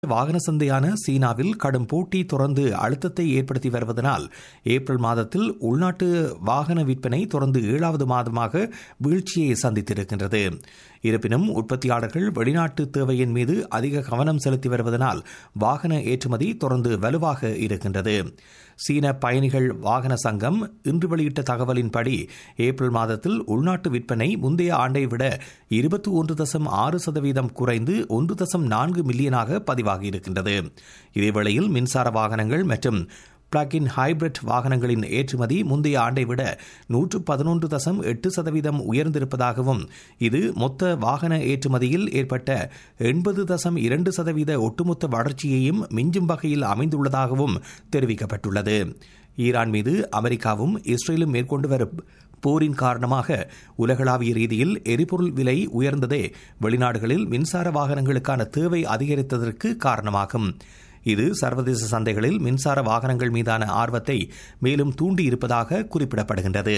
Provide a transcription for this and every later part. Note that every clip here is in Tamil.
வாகன சந்தையான சீனாவில் கடும் போட்டி தொடர்ந்து அழுத்தத்தை ஏற்படுத்தி வருவதனால் ஏப்ரல் மாதத்தில் உள்நாட்டு வாகன விற்பனை தொடர்ந்து ஏழாவது மாதமாக வீழ்ச்சியை சந்தித்திருக்கின்றது இருப்பினும் உற்பத்தியாளர்கள் வெளிநாட்டு தேவையின் மீது அதிக கவனம் செலுத்தி வருவதனால் வாகன ஏற்றுமதி தொடர்ந்து வலுவாக இருக்கின்றது சீன பயணிகள் வாகன சங்கம் இன்று வெளியிட்ட தகவலின்படி ஏப்ரல் மாதத்தில் உள்நாட்டு விற்பனை முந்தைய ஆண்டை விட இருபத்தி ஒன்று தசம் ஆறு சதவீதம் குறைந்து ஒன்று தசம் நான்கு மில்லியனாக பதிவாகியிருக்கின்றது இதேவேளையில் மின்சார வாகனங்கள் மற்றும் பிளக் இன் ஹைபிரிட் வாகனங்களின் ஏற்றுமதி முந்தைய ஆண்டை விட நூற்று பதினொன்று தசம் எட்டு சதவீதம் உயர்ந்திருப்பதாகவும் இது மொத்த வாகன ஏற்றுமதியில் ஏற்பட்ட எண்பது தசம் இரண்டு சதவீத ஒட்டுமொத்த வளர்ச்சியையும் மிஞ்சும் வகையில் அமைந்துள்ளதாகவும் தெரிவிக்கப்பட்டுள்ளது ஈரான் மீது அமெரிக்காவும் இஸ்ரேலும் மேற்கொண்டு வரும் போரின் காரணமாக உலகளாவிய ரீதியில் எரிபொருள் விலை உயர்ந்ததே வெளிநாடுகளில் மின்சார வாகனங்களுக்கான தேவை அதிகரித்ததற்கு காரணமாகும் இது சர்வதேச சந்தைகளில் மின்சார வாகனங்கள் மீதான ஆர்வத்தை மேலும் தூண்டியிருப்பதாக குறிப்பிடப்படுகின்றது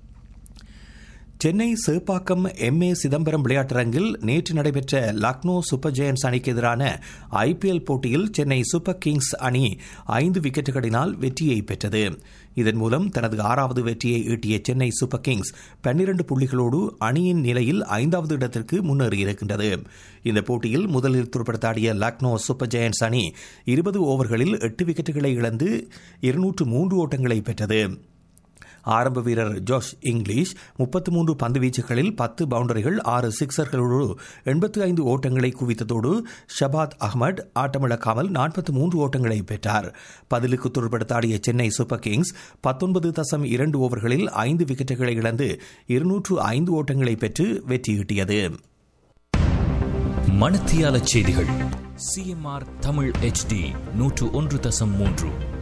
சென்னை சேப்பாக்கம் எம் ஏ சிதம்பரம் விளையாட்டரங்கில் நேற்று நடைபெற்ற லக்னோ சூப்பர் ஜெயன்ஸ் அணிக்கு எதிரான ஐபிஎல் போட்டியில் சென்னை சூப்பர் கிங்ஸ் அணி ஐந்து விக்கெட்டுகளினால் வெற்றியை பெற்றது இதன் மூலம் தனது ஆறாவது வெற்றியை ஈட்டிய சென்னை சூப்பர் கிங்ஸ் பன்னிரண்டு புள்ளிகளோடு அணியின் நிலையில் ஐந்தாவது இடத்திற்கு முன்னேறியிருக்கின்றது இந்த போட்டியில் முதலில் துடுப்படுத்தாடிய லக்னோ சூப்பர் ஜெயன்ஸ் அணி இருபது ஓவர்களில் எட்டு விக்கெட்டுகளை இழந்து இருநூற்று மூன்று ஓட்டங்களை பெற்றது ஆரம்ப வீரர் ஜோஷ் இங்கிலீஷ் முப்பத்தி மூன்று பந்து வீச்சுகளில் பத்து பவுண்டரிகள் ஆறு சிக்சர்களோடு எண்பத்தி ஐந்து ஓட்டங்களை குவித்ததோடு ஷபாத் அகமது ஆட்டமிழக்காமல் நாற்பத்தி மூன்று ஓட்டங்களை பெற்றார் பதிலுக்கு துடுப்படுத்தாடிய சென்னை சூப்பர் கிங்ஸ் பத்தொன்பது தசம் இரண்டு ஓவர்களில் ஐந்து விக்கெட்டுகளை இழந்து இருநூற்று ஐந்து ஓட்டங்களை பெற்று வெற்றியீட்டியது மணத்தியால செய்திகள் சிஎம்ஆர் தமிழ் எச்டி நூற்று ஒன்று தசம் மூன்று